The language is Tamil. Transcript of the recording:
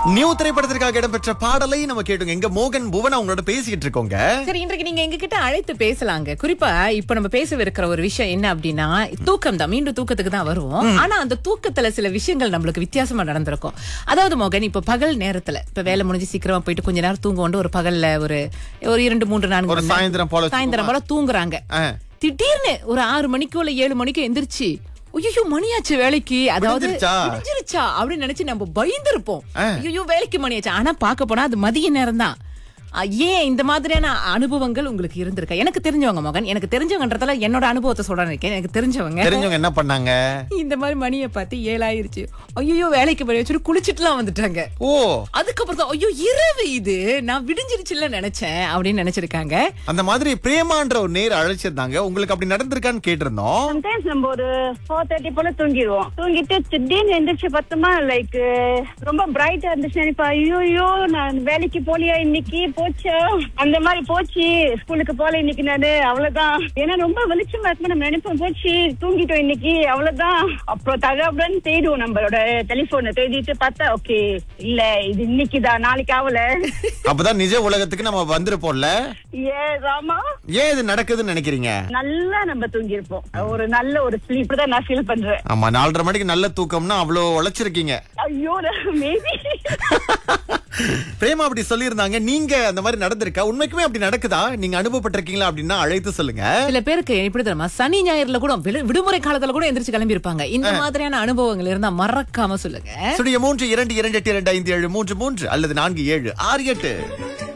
நியூ திரைப்படத்திற்காக இடம்பெற்ற பாடலை நம்ம கேட்டோங்க எங்க மோகன் புவன் அவங்களோட பேசிக்கிட்டு இருக்கோங்க சரி இன்றைக்கு நீங்க எங்க கிட்ட அழைத்து பேசலாங்க குறிப்பா இப்ப நம்ம பேசவிருக்கிற ஒரு விஷயம் என்ன அப்படின்னா தூக்கம் தான் மீண்டும் தூக்கத்துக்கு தான் வருவோம் ஆனா அந்த தூக்கத்துல சில விஷயங்கள் நம்மளுக்கு வித்தியாசமா நடந்திருக்கும் அதாவது மோகன் இப்ப பகல் நேரத்துல இப்ப வேலை முடிஞ்சு சீக்கிரமா போயிட்டு கொஞ்ச நேரம் தூங்க ஒரு பகல்ல ஒரு ஒரு இரண்டு மூன்று நான்கு ஒரு மணி நேரம் சாயந்தரம் போல சாயந்தரம் போல தூங்குறாங்க ஆ. திடீர்னு ஒரு ஆறு மணிக்கோ இல்ல ஏழு மணிக்கோ எந்திரிச்சு ஐயோ மணியாச்சு வேலைக்கு அதாவது விடிஞ்சிருச்சா? விடிஞ்சிருச்சா அப்படின்னு நினைச்சு நம்ம பயந்துருப்போம் ஆ. ஐயோ வேலைக்கு மணியாச்சு ஆனா பார்க்க போனா அது மதிய நேரம் தான் ஏன் இந்த மாதிரியான அனுபவங்கள் உங்களுக்கு இருந்திருக்கா எனக்கு தெரிஞ்சவங்க மகன் எனக்கு தெரிஞ்சவங்கன்றதால என்னோட அனுபவத்தை சொல்றேன் இருக்கேன் எனக்கு தெரிஞ்சவங்க தெரிஞ்சவங்க என்ன பண்ணாங்க இந்த மாதிரி மணியை பார்த்து ஏழாயிருச்சு ஐயோ வேலைக்கு போய் வச்சுட்டு குளிச்சுட்டுலாம் வந்துட்டாங்க ஓ அதுக்கப்புறம் தான் ஐயோ இரவு இது நான் விடிஞ்சிருச்சுல நினைச்சேன் அப்படின்னு நினைச்சிருக்காங்க அந்த மாதிரி பிரேமான்ற ஒரு நேர் அழைச்சிருந்தாங்க உங்களுக்கு அப்படி நடந்திருக்கான்னு கேட்டிருந்தோம் சம்டைம்ஸ் நம்ம ஒரு ஃபோர் தேர்ட்டி போல தூங்கிடுவோம் தூங்கிட்டு திடீர்னு எந்திரிச்சு பார்த்தோமா லைக் ரொம்ப பிரைட்டா இருந்துச்சு நினைப்பா ஐயோ ஐயோ நான் வேலைக்கு போலியா இன்னைக்கு போச்சா அந்த மாதிரி போச்சு ஸ்கூலுக்கு போல இன்னைக்கு நானு அவ்வளவுதான் ஏன்னா ரொம்ப வெளிச்சமா இருக்குமா நம்ம நினைப்போம் போச்சு தூங்கிட்டோம் இன்னைக்கு அவ்வளவுதான் அப்புறம் தகவலன்னு தேடுவோம் நம்மளோட டெலிபோனை தேடிட்டு பார்த்தா ஓகே இல்ல இது இன்னைக்குதான் நாளைக்கு ஆகல அப்பதான் நிஜ உலகத்துக்கு நம்ம வந்திருப்போம்ல ஏ ராமா ஏன் இது நடக்குதுன்னு நினைக்கிறீங்க நல்லா நம்ம தூங்கியிருப்போம் ஒரு நல்ல ஒரு ஸ்லீப் தான் நான் ஃபீல் பண்றேன் ஆமா நாலரை மணிக்கு நல்ல தூக்கம்னா அவ்வளவு உழைச்சிருக்கீங்க ஐயோ மேபி பிரேமா அப்படி சொல்லியிருந்தாங்க நீங்க அந்த மாதிரி நடந்திருக்கா உண்மைக்குமே அப்படி நடக்குதா நீங்க அனுபவப்பட்டிருக்கீங்களா அப்படின்னா அழைத்து சொல்லுங்க சில பேருக்கு எப்படி தெரியுமா சனி ஞாயிறுல கூட விடு- விடுமுறை காலத்துல கூட எந்திரிச்சு கிளம்பி இருப்பாங்க இந்த மாதிரியான அனுபவங்கள் இருந்தா மறக்காம சொல்லுங்க சுடைய மூன்று இரண்டு இரண்டு எட்டு இரண்டு ஐந்து ஏழு மூன்று மூன்று அல்லது நான்கு ஏழு ஆறு எட்டு